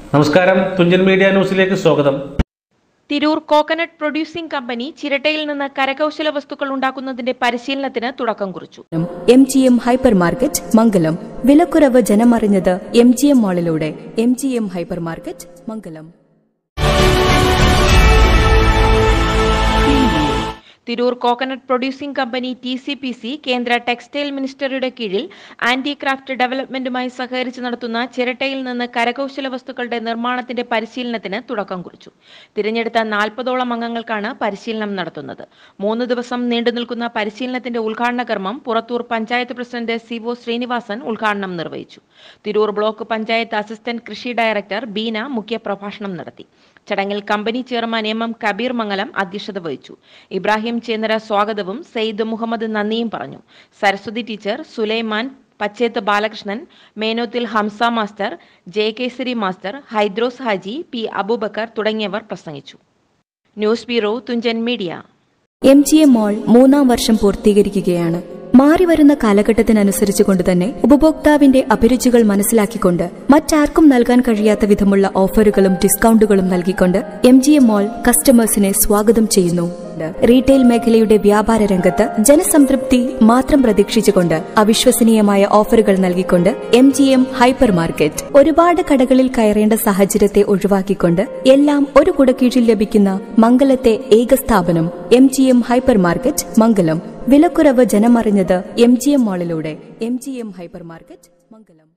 നമസ്കാരം തുഞ്ചൻ മീഡിയ ന്യൂസിലേക്ക് സ്വാഗതം തിരൂർ കോക്കനട്ട് പ്രൊഡ്യൂസിംഗ് കമ്പനി ചിരട്ടയിൽ നിന്ന് കരകൗശല വസ്തുക്കൾ ഉണ്ടാക്കുന്നതിന്റെ പരിശീലനത്തിന് തുടക്കം കുറിച്ചു M G M hypermarket Mangalam വിലക്കുറവ് ജനമറിഞ്ഞത് എം ജി എം മാളിലൂടെ M G M hypermarket Mangalam Tirur coconut producing company T C P C കേന്ദ്ര ടെക്സ്റ്റൈൽ മിനിസ്റ്ററുടെ കീഴിൽ ആന്റി ക്രാഫ്റ്റ് ഡെവലപ്മെന്റുമായി സഹകരിച്ച് നടത്തുന്ന ചിരട്ടയിൽ നിന്ന് കരകൗശല വസ്തുക്കളുടെ നിർമ്മാണത്തിന്റെ പരിശീലനത്തിന് തുടക്കം കുറിച്ചു തിരഞ്ഞെടുത്ത നാൽപ്പതോളം അംഗങ്ങൾക്കാണ് പരിശീലനം നടത്തുന്നത് മൂന്ന് ദിവസം നീണ്ടു നിൽക്കുന്ന പരിശീലനത്തിന്റെ ഉദ്ഘാടന കർമ്മം Purathur panchayat president C O Srinivasan ഉദ്ഘാടനം നിർവഹിച്ചു തിരൂർ ബ്ലോക്ക് പഞ്ചായത്ത് അസിസ്റ്റന്റ് കൃഷി ഡയറക്ടർ ബീന മുഖ്യപ്രഭാഷണം നടത്തി ചടങ്ങിൽ company chairman M M Kabeer Mangalam അധ്യക്ഷത വഹിച്ചു ഇബ്രാഹിം ചേന്നര സ്വാഗതവും സെയ്ദ് മുഹമ്മദ് നന്ദിയും പറഞ്ഞു Saraswathi teacher Sulaiman Pachheth Balakrishnan Menothil Hamza master Jayakesari master Hydros Haji P Abubakar തുടങ്ങിയവർ പ്രസംഗിച്ചു news bureau Thunchan media M G M mall മൂന്നാം വർഷം പൂർത്തീകരിക്കുകയാണ് മാറിവരുന്ന കാലഘട്ടത്തിനനുസരിച്ച് കൊണ്ടുതന്നെ ഉപഭോക്താവിന്റെ അഭിരുചികൾ മനസ്സിലാക്കിക്കൊണ്ട് മറ്റാർക്കും നൽകാൻ കഴിയാത്ത വിധമുള്ള ഓഫറുകളും ഡിസ്കൗണ്ടുകളും നൽകിക്കൊണ്ട് എം ജി എം മാൾ കസ്റ്റമേഴ്സിനെ സ്വാഗതം ചെയ്യുന്നു റീറ്റെയിൽ മേഖലയുടെ വ്യാപാര രംഗത്ത് ജനസംതൃപ്തി മാത്രം പ്രതീക്ഷിച്ചുകൊണ്ട് അവിശ്വസനീയമായ ഓഫറുകൾ നൽകിക്കൊണ്ട് M G M hypermarket ഒരുപാട് കടകളിൽ കയറേണ്ട സാഹചര്യത്തെ ഒഴിവാക്കിക്കൊണ്ട് എല്ലാം ഒരു കുടക്കീഴിൽ ലഭിക്കുന്ന മംഗലത്തെ ഏക സ്ഥാപനം M G M hypermarket Mangalam വിലക്കുറവ് ജനമറിഞ്ഞത് എം ജി എം മാളിലൂടെ M G M hypermarket മംഗലം